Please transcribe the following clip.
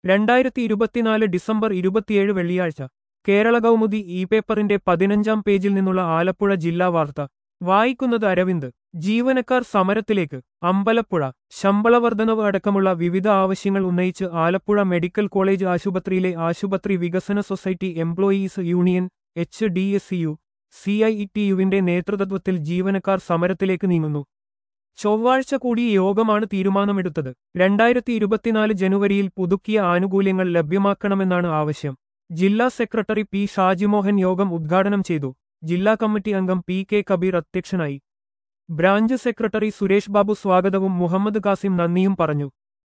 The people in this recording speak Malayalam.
രണ്ടായിരത്തി ഇരുപത്തിനാല് ഡിസംബർ ഇരുപത്തിയേഴ് വെള്ളിയാഴ്ച കേരള കൗമുദി ഇ പേപ്പറിന്റെ പതിനഞ്ചാം പേജിൽ നിന്നുള്ള ആലപ്പുഴ ജില്ലാ വാർത്ത വായിക്കുന്നത് അരവിന്ദ് ജീവനക്കാർ സമരത്തിലേക്ക് അമ്പലപ്പുഴ ശമ്പള വർധനവ് അടക്കമുള്ള വിവിധ ആവശ്യങ്ങൾ ഉന്നയിച്ച് ആലപ്പുഴ മെഡിക്കൽ കോളേജ് ആശുപത്രിയിലെ ആശുപത്രി വികസന society employees union H D S U C I T യുവിന്റെ നേതൃത്വത്തിൽ ജീവനക്കാർ സമരത്തിലേക്ക് നീങ്ങുന്നു ചൊവ്വാഴ്ച കൂടിയ യോഗമാണ് തീരുമാനമെടുത്തത് രണ്ടായിരത്തി ഇരുപത്തിനാല് ജനുവരിയിൽ പുതുക്കിയ ആനുകൂല്യങ്ങൾ ലഭ്യമാക്കണമെന്നാണ് ആവശ്യം ജില്ലാ സെക്രട്ടറി പി ഷാജിമോഹൻ യോഗം ഉദ്ഘാടനം ചെയ്തു ജില്ലാ കമ്മിറ്റി അംഗം പി കെ കബീർ അധ്യക്ഷനായി ബ്രാഞ്ച് സെക്രട്ടറി സുരേഷ് ബാബു സ്വാഗതവും മുഹമ്മദ് കാസിം നന്ദിയും പറഞ്ഞു